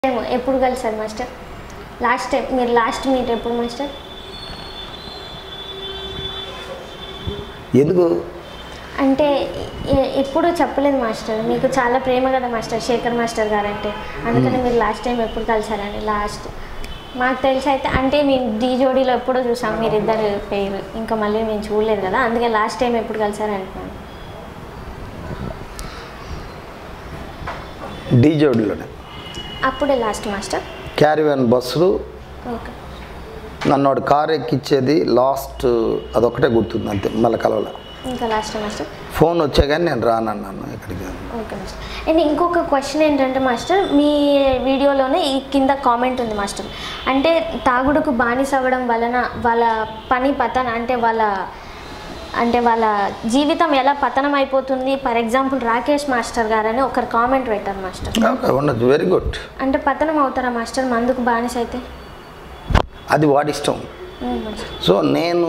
Time ఎప్పుడు కలిసారు master last time మీరు లాస్ట్ మీట్ ఎప్పుడు మాస్టర్ ఎందుకు అంటే ఎ- ఎప్పుడు చెప్పలేదు మాస్టర్ మీకు చాలా ప్రేమ కదా మాస్టర్ శేఖర్ మాస్టర్ గారు అంటే అందుకని మీరు లాస్ట్ టైం ఎప్పుడు కలిసారని లాస్ట్ మాకు తెలిసి అయితే అంటే మేము డీ జోడీలో ఎప్పుడో చూసాం మీరిద్దరు పేరు ఇంకా మళ్ళీ మేము చూడలేదు కదా అందుకే లాస్ట్ టైం ఎప్పుడు కలిసారు అంటున్నాను డీ జోడిలోనే అప్పుడే లాస్ట్ మాస్టర్ క్యారీవ్యాన్ బస్సులు ఓకే నన్ను వాడు కారు ఎక్కిచ్చేది లాస్ట్ అదొకటే గుర్తుంది అంతే మళ్ళీ కలవల ఇంకా లాస్ట్ మాస్టర్ ఫోన్ వచ్చే కానీ నేను రానన్నాను ఇక్కడికి ఓకే మాస్టర్ అండ్ ఇంకొక క్వశ్చన్ ఏంటంటే మాస్టర్ మీ వీడియోలోనే ఈ కింద కామెంట్ ఉంది మాస్టర్ అంటే తాగుడుకు బానిస అవ్వడం వలన వాళ్ళ పని పతన అంటే వాళ్ళ అంటే వాళ్ళ జీవితం ఎలా పతనం అయిపోతుంది ఫర్ ఎగ్జాంపుల్ రాకేష్ మాస్టర్ గారని ఒకరు కామెంట్ పెట్టారు మాస్టర్ ఓకే ఉండదు వెరీ గుడ్ అంటే పతనం అవుతారా మాస్టర్ మందుకు బానిస అయితే అది వాడి ఇష్టం ఉమ్, మాస్టర్ సో నేను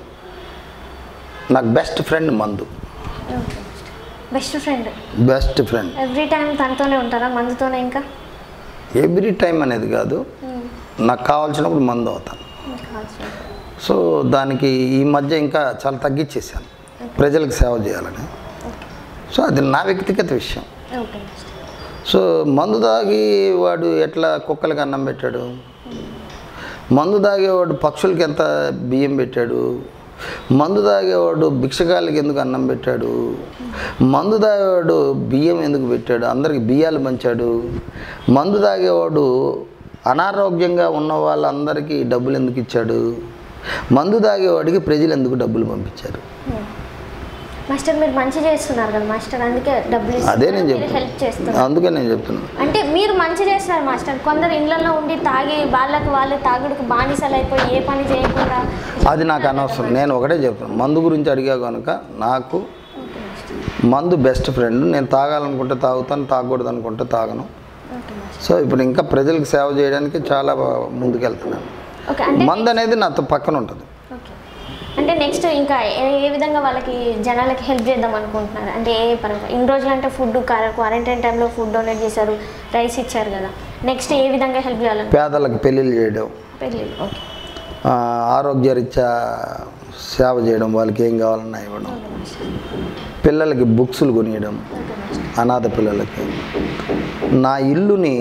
నాకు బెస్ట్ ఫ్రెండ్ మందు okay master best friend best friend every time తనతోనే ఉంటారా మందుతోనే ఇంకా ఎవ్రీ టైం అనేది కాదు ఉమ్, నాకు కావాల్సినప్పుడు మందు అవుతాను మీకు కావాల్సిన సో దానికి ఈ మధ్య ఇంకా చాలా తగ్గించేసాను ప్రజలకు సేవ చేయాలని సో అది నా వ్యక్తిగత విషయం ఓకే మాస్టర్ సో మందు తాగి వాడు ఎట్లా కుక్కలకి అన్నం పెట్టాడు మందు తాగేవాడు పక్షులకి ఎంత బియ్యం పెట్టాడు మందు తాగేవాడు భిక్షగాళ్ళకి ఎందుకు అన్నం పెట్టాడు మందు తాగేవాడు బియ్యం ఎందుకు పెట్టాడు అందరికి బియ్యాలు పంచాడు మందు తాగేవాడు అనారోగ్యంగా ఉన్న వాళ్ళందరికీ డబ్బులు ఎందుకు ఇచ్చాడు మందు తాగేవాడికి ప్రజలు ఎందుకు డబ్బులు పంపించారు మాస్టర్ మీరు మంచి చేస్తున్నారు కదా మాస్టర్ అందుకే డబ్బులు అదే నేను హెల్ప్ చెప్తున్నాను చేస్తున్నారు అందుకే నేను చెప్తున్నాను అంటే మీరు మంచి చేస్తున్నారు మాస్టర్ కొందరు ఇళ్లలో ఉండి తాగి వాళ్ళకి వాళ్ళే తాగుడుకు బానిసలు అయిపోయి ఏ పని చేయకుండా అది నాకు అనవసరం నేను ఒకటే చెప్తాను మందు గురించి అడిగా కనుక నాకు ఓకే మాస్టర్ మందు బెస్ట్ ఫ్రెండ్ నేను తాగాలనుకుంటే తాగుతాను తాగకూడదు అనుకుంటే తాగను ఓకే మాస్టర్ సో ఇప్పుడు ఇంకా ప్రజలకు సేవ చేయడానికి చాలా బా- ముందుకెళ్తున్నాను ఓకే అంటే మందు అనేది నాతో పక్కన ఉంటుంది ఓకే అంటే నెక్స్ట్ ఇంకా ఏ ఏ విధంగా వాళ్ళకి జనాలకి హెల్ప్ చేద్దాం అనుకుంటున్నారు అంటే ఏ పరంగా ఇన్ని రోజులు అంటే ఫుడ్ క్వారంటైన్ టైంలో ఫుడ్ డొనేట్ చేశారు రైస్ ఇచ్చారు కదా నెక్స్ట్ ఏ విధంగా హెల్ప్ చేయాలని పేదలకు పెళ్ళిళ్ళు చేయడం పెళ్ళి ఓకే ఆ, ఆరోగ్యరీత్యా సేవ చేయడం వాళ్ళకి ఏం కావాలన్నా ఇవ్వడం ఓకే మాస్టర్ పిల్లలకి బుక్స్లు కొనియడం ఓకే మాస్టర్ అనాథ పిల్లలకి నా ఇల్లుని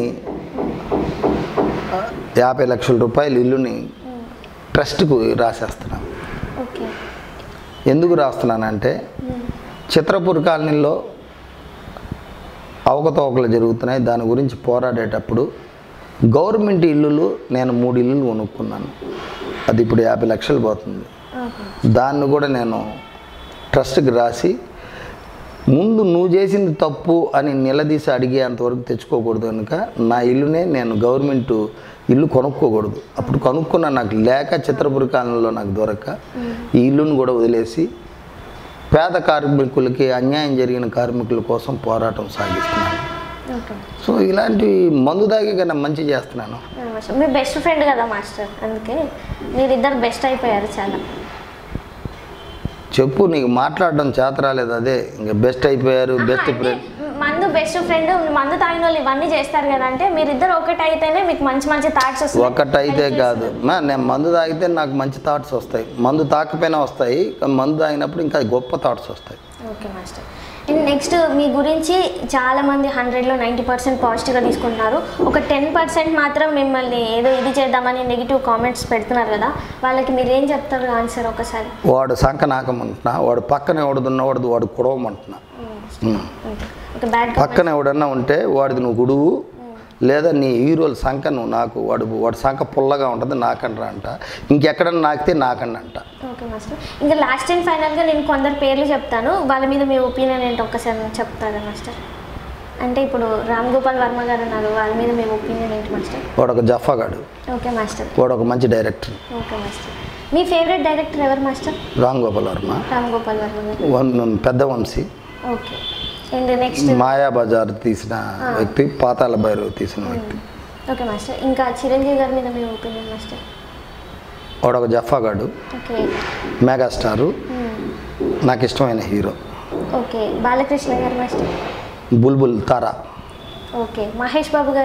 యాభై లక్షల రూపాయల ఇల్లుని ట్రస్ట్కు రాసేస్తున్నాను ఓకే ఎందుకు రాస్తున్నానంటే చిత్రపూర్ కాలనీలో అవకతవకలు జరుగుతున్నాయి దాని గురించి పోరాడేటప్పుడు గవర్నమెంట్ ఇల్లులు నేను మూడు ఇల్లులు కొనుక్కున్నాను అది ఇప్పుడు యాభై లక్షలు పోతుంది ఓకే దాన్ని కూడా నేను ట్రస్ట్కి రాసి ముందు నువ్వు చేసింది తప్పు అని నిలదీసి అడిగేంతవరకు తెచ్చుకోకూడదు కనుక నా ఇల్లునే నేను గవర్నమెంట్ ఇల్లు కొనుక్కోకూడదు అప్పుడు కొనుక్కున్న నాకు లేక చిత్రపురి కాలంలో నాకు దొరక్క ఈ ఇల్లును కూడా వదిలేసి పేద కార్మికులకి అన్యాయం జరిగిన కార్మికుల కోసం పోరాటం సాగిస్తున్నాను ఓకే సో ఇలాంటి మందు దాగి కన్నా మంచి చేస్తున్నాను మాస్టర్ మీ బెస్ట్ ఫ్రెండ్ కదా మాస్టర్ అందుకే మీరిద్దరు బెస్ట్ అయిపోయారు చాలా చెప్పు నీకు మాట్లాడడం చేత రాలేదు అదే ఇంకా బెస్ట్ అయిపోయారు బెస్ట్ అంటే ఫ్రెండ్ మందు బెస్ట్ ఫ్రెండ్ మందు తాగిన వాళ్ళు ఇవన్నీ చేస్తారు కదా అంటే మీరిద్దరు ఒకటి అయితేనే మీకు మంచి మంచి థాట్స్ వస్తాయి ఒకటైతే కాదు మా నేను మందు తాగితే నాకు మంచి థాట్స్ వస్తాయి మందు తాకపోయినా వస్తాయి కానీ మందు తాగినప్పుడు ఇంకా గొప్ప థాట్స్ వస్తాయి ఓకే మాస్టర్ అండ్ నెక్స్ట్ మీ గురించి చాలా మంది హండ్రెడ్లో నైంటీ పర్సెంట్ పాజిటివ్గా తీసుకుంటున్నారు ఒక టెన్ పర్సెంట్ మాత్రం మిమ్మల్ని ఏదో ఇది చేద్దామని నెగిటివ్ కామెంట్స్ పెడుతున్నారు కదా వాళ్ళకి మీరు ఏం చెప్తారు ఆన్సర్ ఒకసారి వాడు సంక నాకమంటున్నా వాడు పక్కన ఎవడున్నవాడు వాడు కుడవమంటున్నా ఉమ్. ఒక బ్యాడ్ పక్కన ఎవడన్నా ఉంటే వాడిది నువ్వు గుడువు లేదా నీ హీరోల సంఖ నువ్వు నాకు వాడు వాడి సంఖ పుల్లగా ఉంటుంది నాకండ్రా అంట ఇంకెక్కడన్నా నాకితే నాకండి అంట ఓకే మాస్టర్ ఇంకా లాస్ట్ అండ్ ఫైనల్గా నేను కొందరు పేర్లు చెప్తాను వాళ్ళ మీద మీ ఒపీనియన్ ఏంటో ఒక్కసారి చెప్తారా మాస్టర్ అంటే ఇప్పుడు రామ్ గోపాల్ వర్మ గారు ఉన్నారు వాళ్ళ మీద మీ ఒపీనియన్ ఏంటి మాస్టర్ వాడు ఒక జఫాగాడు ఓకే మాస్టర్ వాడు ఒక మంచి డైరెక్టర్ ఓకే మాస్టర్ మీ ఫేవరెట్ డైరెక్టర్ ఎవరు మాస్టర్ రామ్ గోపాల్ వర్మ రామ్ గోపాల్ వర్మ గారు వన్ పెద్ద Vamsi okay and next Maya Bazaar తీసిన వ్యక్తి పాతాల భైరవ్ తీసిన వ్యక్తి ఓకే మాస్టర్ ఇంకా చిరంజీవి గారి మీద మీ ఒపీనియన్ మాస్టర్ వాడు ఒక జఫాగాడు ఓకే మెగాస్టారు నాకు ఇష్టమైన హీరో ఓకే బాలకృష్ణ గారు మాస్టర్ బుల్బుల్ తారా okay Mahesh Babu garu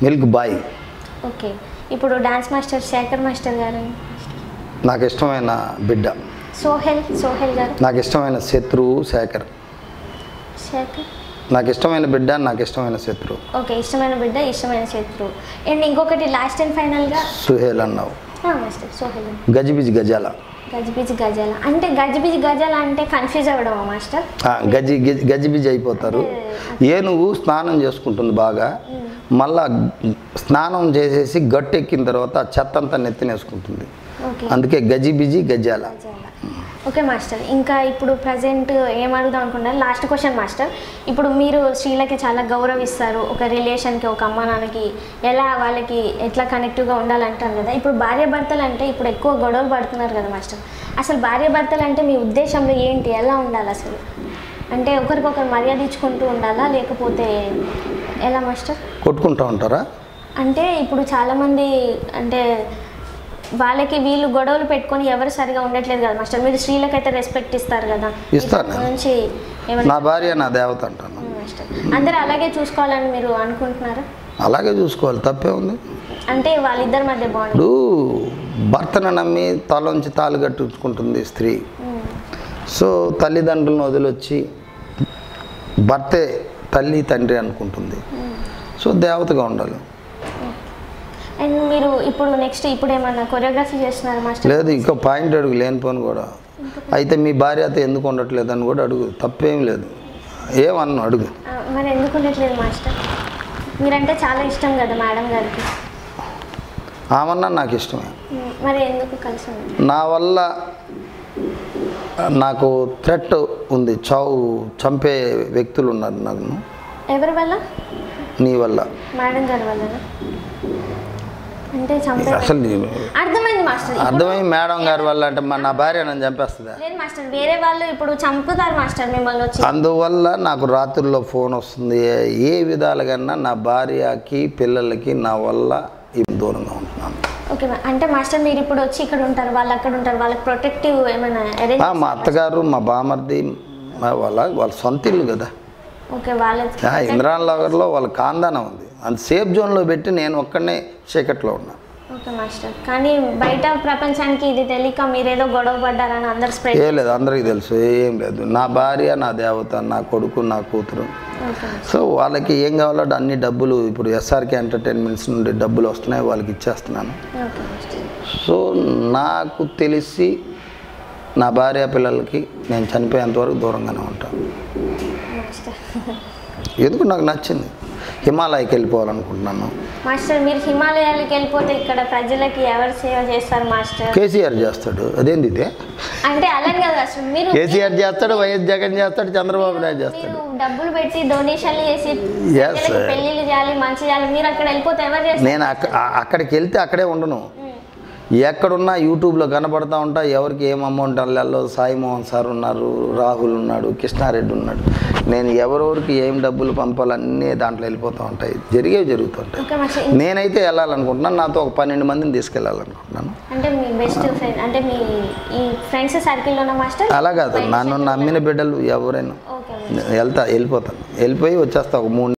milk boy okay ఇప్పుడు dance master Shekhar master garu నాకు ఇష్టమైన బిడ్డ సోహెల్ సోహెల్ గారు నాకు ఇష్టమైన శత్రువు శేఖర్ శేఖర్ నాకు ఇష్టమైన బిడ్డ నాకు ఇష్టమైన శత్రువు ఓకే ఇష్టమైన బిడ్డ ఇష్టమైన శత్రువు అండ్ ఇంకొకటి లాస్ట్ అండ్ ఫైనల్గా సుహేల్ అన్నావు మాస్టర్ సోహెల్ గజిబిజి గజాల గజిబిజి గజాల అంటే గజిబిజి గజాల అంటే కన్ఫ్యూజ్ అవ్వడమా మాస్టర్ ఆ, గజి గజి- గజిబిజి అయిపోతారు ఏనుగు స్నానం చేసుకుంటుంది బాగా మళ్ళా స్నానం చేసేసి గట్టు ఎక్కిన తర్వాత ఆ చెత్త అంతా నెత్తినేసుకుంటుంది ఓకే అందుకే గజిబిజి గజాల గజాల ఓకే మాస్టర్ ఇంకా ఇప్పుడు ప్రజెంట్ ఏం అడుగుదాం అనుకున్నాను లాస్ట్ క్వశ్చన్ మాస్టర్ ఇప్పుడు మీరు స్త్రీలకి చాలా గౌరవిస్తారు ఒక రిలేషన్కి ఒక అమ్మ నాన్నకి ఎలా వాళ్ళకి ఎట్లా కనెక్టివ్గా ఉండాలంటారు కదా ఇప్పుడు భార్య భర్తలు అంటే ఇప్పుడు ఎక్కువ గొడవలు పడుతున్నారు కదా మాస్టర్ అసలు భార్య భర్తలు అంటే మీ ఉద్దేశంలో ఏంటి ఎలా ఉండాలి అసలు అంటే ఒకరికొకరు మర్యాద ఇచ్చుకుంటూ ఉండాలా లేకపోతే ఎలా మాస్టర్ కొట్టుకుంటూ ఉంటారా అంటే ఇప్పుడు చాలామంది అంటే వాళ్ళకి వీళ్ళు గొడవలు పెట్టుకొని ఎవరు సరిగా ఉండట్లేదు కదా మాస్టర్ మీరు స్త్రీలకైతే రెస్పెక్ట్ ఇస్తారు కదా ఇస్తాను ఇప్పటి నేను. నుంచి ఏమన్నా నా భార్య నా దేవత అంటాను మాస్టర్ అందరూ అలాగే చూసుకోవాలని మీరు అనుకుంటున్నారా అలాగే చూసుకోవాలి తప్పే ఉంది అంటే వాళ్ళిద్దరి మధ్య బాండ్ ఇప్పుడు భర్తను నమ్మి తలోంచి తాలు కట్టించుకుంటుంది స్త్రీ సో తల్లిదండ్రులను వదిలొచ్చి భర్తే తల్లి తండ్రి అనుకుంటుంది సో దేవతగా ఉండాలి అండ్ మీరు ఇప్పుడు నెక్స్ట్ ఇప్పుడు ఏమన్నా కొరియోగ్రఫీ చేస్తున్నారా మాస్టర్ లేదు ఇంకో పాయింట్ అడుగు లేనిపోను కూడా అయితే మీ భార్యతో ఎందుకు ఉండట్లేదు అని కూడా అడుగు తప్పేం లేదు ఏమన్నా అడుగు ఆ, మరి ఎందుకు ఉండట్లేదు మాస్టర్ మీరంటే చాలా ఇష్టం కదా మేడం గారికి ఆమన్నా నాకు ఇష్టమే ఉమ్, మరి ఎందుకు కలిసి ఉన్నారు నా వల్ల నాకు థ్రెట్ ఉంది చావు చంపే వ్యక్తులు ఉన్నారు నాకు ఎవరి వల్ల నీ వల్ల మేడం గారి వల్లనా అంటే చంపే అసలు నేను అర్థమైంది మాస్టర్ ఇప్పుడు- అర్థమై మేడం గారి వల్ల అంటే మా నా భార్య నన్ను చంపేస్తుందా లేదు మాస్టర్ వేరే వాళ్ళు ఇప్పుడు చంపుతారు మాస్టర్ మిమ్మల్ని వచ్చి అందువల్ల నాకు రాత్రుల్లో ఫోన్ వస్తుంది ఏ- ఏ విధాలుగా నా భార్యకి పిల్లలకి నా వల్ల ఈ దూరంగా ఉంటున్నాను ఓకే మా- అంటే మాస్టర్ మీరు ఇప్పుడు వచ్చి ఇక్కడ ఉంటారు వాళ్ళు అక్కడ ఉంటారు వాళ్ళకి ప్రొటెక్టివ్ ఏమైనా అరేంజ్ ఆ, మా అత్తగారు మా బామర్ది మా వాళ్ళ వాళ్ళ సొంత ఇల్లు కదా ఓకే వాళ్ళ ఆ, ఇంద్రాన్ నగర్లో వాళ్ళ కాందానం ఉంది అంత సేఫ్ జోన్లో పెట్టి నేను ఒక్కడనే చీకట్లో ఉన్నా ఓకే మాస్టర్ కానీ బయట ప్రపంచానికి ఇది తెలియక మీరేదో గొడవ పడ్డారని అందరు స్ప్రెడ్ ఏ లేదు అందరికీ తెలుసు ఏం లేదు నా భార్య నా దేవత నా కొడుకు నా కూతురు ఓకే సో వాళ్ళకి ఏం కావాలో అన్ని డబ్బులు ఇప్పుడు ఎస్ఆర్కే ఎంటర్టైన్మెంట్స్ నుండి డబ్బులు వస్తున్నాయి వాళ్ళకి ఇచ్చేస్తున్నాను ఓకే మాస్టర్ సో నాకు తెలిసి నా భార్య పిల్లలకి నేను చనిపోయేంత వరకు దూరంగానే ఉంటాను మాస్టర్ ఎందుకు నాకు నచ్చింది హిమాలయకి వెళ్ళిపోవాలనుకుంటున్నాను మాస్టర్ మీరు హిమాలయాలకు వెళ్ళిపోతే ఇక్కడ ప్రజలకి ఎవరు సేవ చేస్తారు మాస్టర్ కేసీఆర్ చేస్తాడు అదేంది ఇదే అంటే అలానే కదా మాస్టర్ మీరు కేసీఆర్ చేస్తాడు వైఎస్ జగన్ చేస్తాడు చంద్రబాబు నాయుడు చేస్తాడు మీరు డబ్బులు పెట్టి డొనేషన్లు చేసి Yes, ప్రజలకి sir. పెళ్లిళ్ళు చేయాలి మంచి చేయాలి మీరు అక్కడ వెళ్ళిపోతే ఎవరు చేస్తారు నేను అక్క ఆ- అక్కడికి వెళ్తే అక్కడే ఉండను ఎక్కడున్నా యూట్యూబ్లో కనపడతా ఉంటా ఎవరికి ఏం అమౌంట్ అల్లాలో సాయి మోహన్ సార్ ఉన్నారు రాహుల్ ఉన్నాడు కృష్ణారెడ్డి ఉన్నాడు నేను ఎవరెవరికి ఏం డబ్బులు పంపాలన్నీ దాంట్లో వెళ్ళిపోతూ ఉంటాయి జరిగేవి జరుగుతుంటాయి ఓకే మాస్టర్ నేనైతే వెళ్ళాలనుకుంటున్నాను నాతో ఒక పన్నెండు మందిని తీసుకెళ్ళాలనుకుంటున్నాను అంటే మీ బెస్ట్ ఫ్రెండ్ అంటే మీ ఈ ఫ్రెండ్స్ సర్కిల్లోన మాస్టర్ అలా కాదు నన్ను నమ్మిన బిడ్డలు ఎవరైనా ఓకే వెళ్తా వెళ్ళిపోతాను వెళ్ళిపోయి వచ్చేస్తా ఒక మూడు